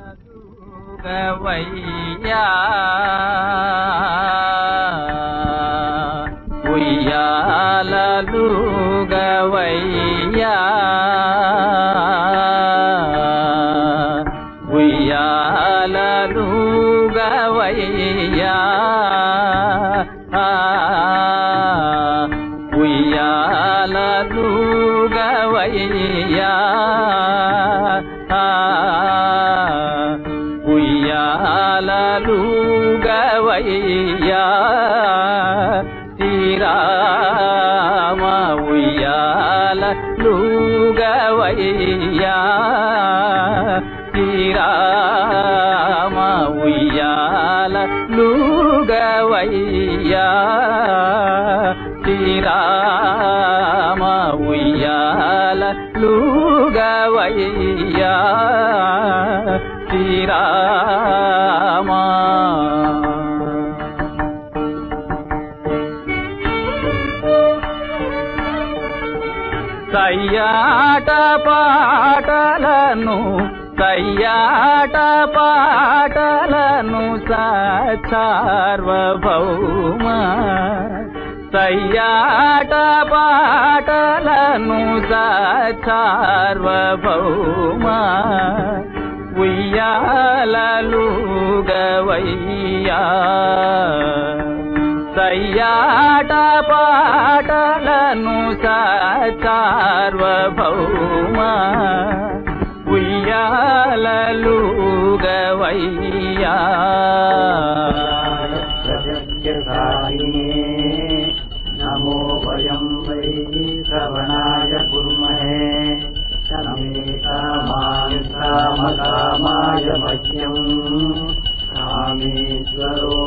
గవయ్యా ఉయ్యాలలు గవయ్యా ఉయ్యాలలు గవయ్యా ఉయ్యాలలు గవయ్యా ఉయ్యాలలు గవయ్యా శ్రీరామ ఉయ్యాలలు గవయ్యా శ్రీరామ ఉయ్యాలలు గవయ్యా శ్రీరామ ఉయ్యాలలు గవయ్యా శ్రీరామ సయ్యాట పాటలను సయ్యాట పాటలను సార్వభౌమ సయ్యాట పాటలను సార్వభౌమ ఉయ్యాలలు గవయ్యా సయ్యాట పాటలను సార్వభౌమ ఉయ్యాలలు గవయ్యా प्रजज्ञकारिणे नमो वयं वै श्रवणाय कुर्महे शमे कामाय कामकामाय मह्यम् कामेश्वरो